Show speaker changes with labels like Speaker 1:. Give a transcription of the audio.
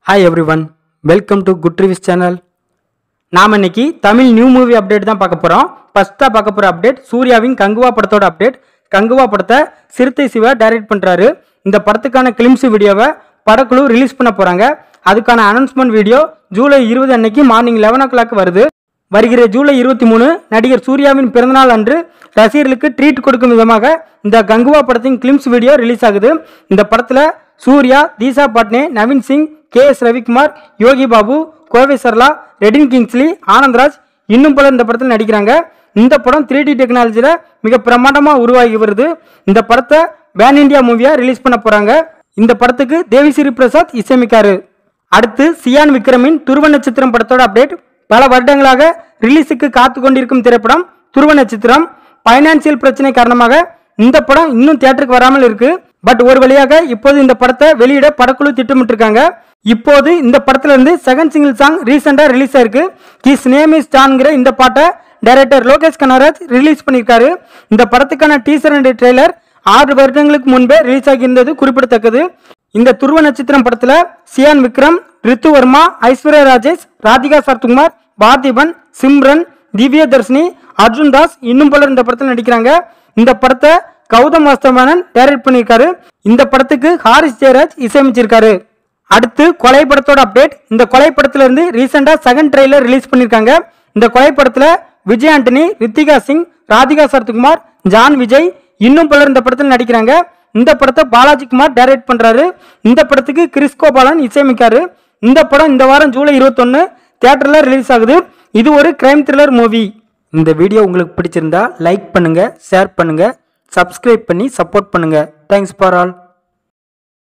Speaker 1: hi everyone welcome to good reviews channel நாம் இன்னைக்கு Tamil new movie update தான் பார்க்க போகிறோம் ஃபஸ்ட்டாக பார்க்க போகிற அப்டேட் சூர்யாவின் கங்குவா படத்தோட அப்டேட் கங்குவா படத்தை சிறுத்தை சிவா டைரக்ட் பண்ணுறாரு இந்த படத்துக்கான கிளிம்ஸ் வீடியோவை படக்குழு ரிலீஸ் பண்ண போகிறாங்க அதுக்கான அனௌன்ஸ்மெண்ட் வீடியோ ஜூலை இருபது அன்னைக்கு மார்னிங் லெவன் ஓ கிளாக் வருது வருகிற ஜூலை இருபத்தி மூணு நடிகர் சூர்யாவின் பிறந்தநாள் அன்று ரசிகர்களுக்கு ட்ரீட் கொடுக்கும் விதமாக இந்த கங்குவா படத்தின் கிளிம்ஸ் வீடியோ ரிலீஸ் ஆகுது இந்த படத்தில் சூர்யா தீசா பாட்னே நவீன் சிங் கே எஸ் ரவிக்குமார் யோகி பாபு கோவை சர்லா ரெடின் கிங்ஸ்லி ஆனந்த்ராஜ் இன்னும் பலர் இந்த படத்தில் நடிக்கிறாங்க இந்த படம் த்ரீ டி டெக்னாலஜியில் மிக பிரமாண்டமாக உருவாகி வருது இந்த படத்தை பேன் இந்தியா மூவியாக ரிலீஸ் பண்ண போகிறாங்க இந்த படத்துக்கு தேவிஸ்ரீ பிரசாத் இசையமைக்காரு அடுத்து சியான் விக்ரமின் துருவ நட்சத்திரம் படத்தோட அப்டேட் பல வருடங்களாக ரிலீஸுக்கு காத்து கொண்டிருக்கும் திரைப்படம் துருவ நட்சத்திரம் பைனான்சியல் பிரச்சனை காரணமாக இந்த படம் இன்னும் தியேட்டருக்கு வராமல் இருக்கு பட் ஒரு வழியாக இப்போது இந்த படத்தை வெளியிட படக்குழு திட்டமிட்டிருக்காங்க இப்போது இந்த படத்துல இருந்து செகண்ட் சிங்கிள் சாங் ரீசெண்டா ரிலீஸ் ஆயிருக்கு கிஸ் நேம் இஸ் டான்ங்கிற இந்த பாட்டை டைரக்டர் லோகேஷ் கனகராஜ் ரிலீஸ் பண்ணியிருக்காரு இந்த படத்துக்கான டீசர் அண்ட் ட்ரெய்லர் ஆறு வருடங்களுக்கு முன்பே ரிலீஸ் ஆகியிருந்தது குறிப்பிடத்தக்கது இந்த துருவ நட்சத்திரம் படத்துல சியான் விக்ரம் ரித்து வர்மா ஐஸ்வர்யா ராஜேஷ் ராதிகா சரத்குமார் பார்த்திபன் சிம்ரன் திவ்ய தர்ஷினி அர்ஜுன் தாஸ் இன்னும் பலர் இந்த படத்தில் நடிக்கிறாங்க இந்த படத்தை கௌதம் வாஸ்தவமேனன் டைரக்ட் பண்ணியிருக்காரு இந்த படத்துக்கு ஹாரிஸ் ஜெயராஜ் இசையமைச்சிருக்காரு அடுத்து கொலை படத்தோட அப்டேட் இந்த கொலை படத்துல இருந்து ரீசெண்டா செகண்ட் ட்ரெய்லர் ரிலீஸ் பண்ணிருக்காங்க இந்த கொலை படத்துல விஜய் ஆண்டனி ரித்திகா சிங் ராதிகா சரத்குமார் ஜான் விஜய் இன்னும் பலர் இந்த படத்தில் நடிக்கிறாங்க இந்த படத்தை பாலாஜி குமார் டைரக்ட் பண்றாரு இந்த படத்துக்கு கிறிஸ் கோபாலன் இசையமைக்காரு இந்த படம் இந்த வாரம் ஜூலை இருபத்தொன்னு தியேட்டர்ல ரிலீஸ் ஆகுது இது ஒரு கிரைம் த்ரில்லர் மூவி இந்த வீடியோ உங்களுக்கு பிடிச்சிருந்தா லைக் பண்ணுங்க ஷேர் பண்ணுங்க சப்ஸ்கிரைப் பண்ணி சப்போர்ட் பண்ணுங்க தேங்க்ஸ் ஃபார் ஆல்